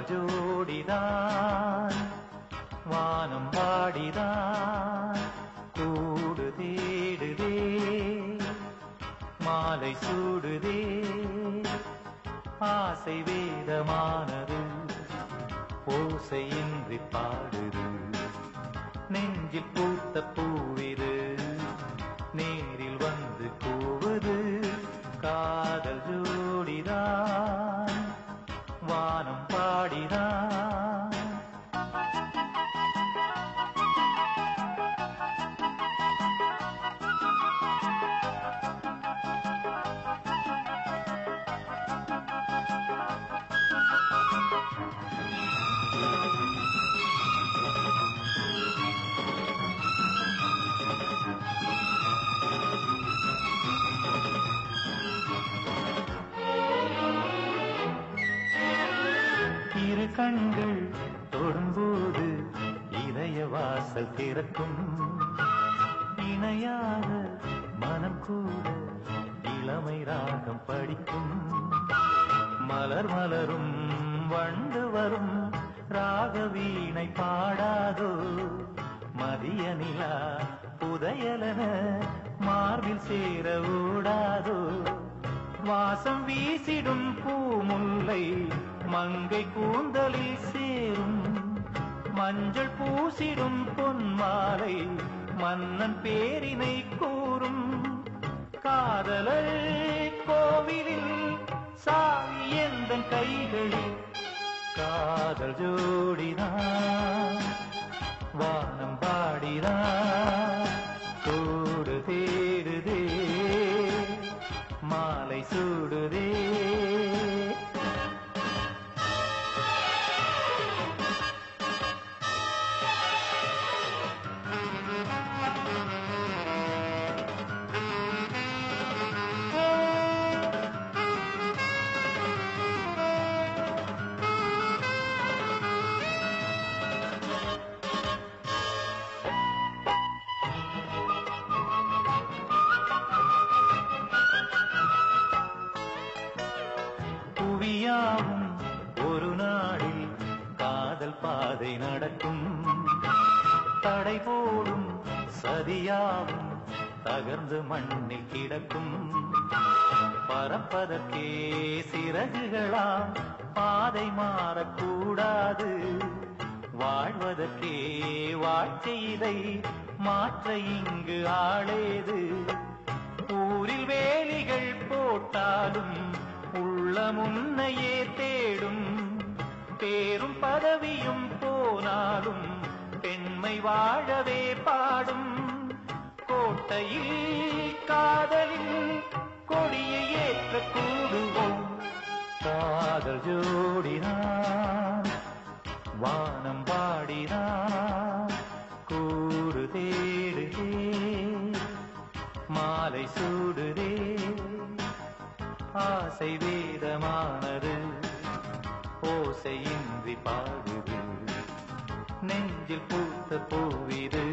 ஜோடிதான் வானம் வாடிதான் கூடு தேடுதே மாலை சூடுதே ஆசை வேதமானது ஓசையின்றி பாடுது நெஞ்சில் பூத்த பூவிது நேரில் வந்து கூவுது காதல் ஜோடிதான் வானம் பாடிதான் இரு கண்கள் தொடும்போது இதய வாசல் திறக்கும் இணையாக மனம் கூட இளமை ராகம் படிக்கும் மலர் மலரும் வண்டு வரும் ராக வீணை பாடாதோ மதிய நிலா புதையலன மார்பில் சேர ஓடாதோ வாசம் வீசிடும் பூமுல்லை மங்கை கூந்தலில் சேரும் மஞ்சள் பூசிடும் பொன்மாலை மன்னன் பேரினை கூறும் காதலர் கோவிலில் சாவி எந்த கைகளில் காதல் ஜோடிதான் வானம் பாடிதான் கூடு தேடுதே மாலை சூடுதே புவியாவும் ஒரு நாளில் காதல் பாதை நடக்கும் தடை போடும் சதியாவும் தகர்ந்து மண்ணில் கிடக்கும் பறப்பதற்கே சிறகுகளா பாதை மாறக்கூடாது வாழ்வதற்கே வாழ்க்கை இதை மாற்ற இங்கு ஆளேது ஊரில் வேலிகள் போட்டாலும் உள்ள முன்னையே தேடும் பேரும் பதவியும் போனாலும் பெண்மை வாழவே பாடும் கோட்டையில் காதலில் கொடியை ஏற்ற கூடுவோம் காதல் ஜோடிதான் வானம் பாடிதான் கூடு தேடுதே மாலை சூடுதே ஆசை வேதமானது ஓசையின்றி பாடுது நெஞ்சில் பூத்த பூவிது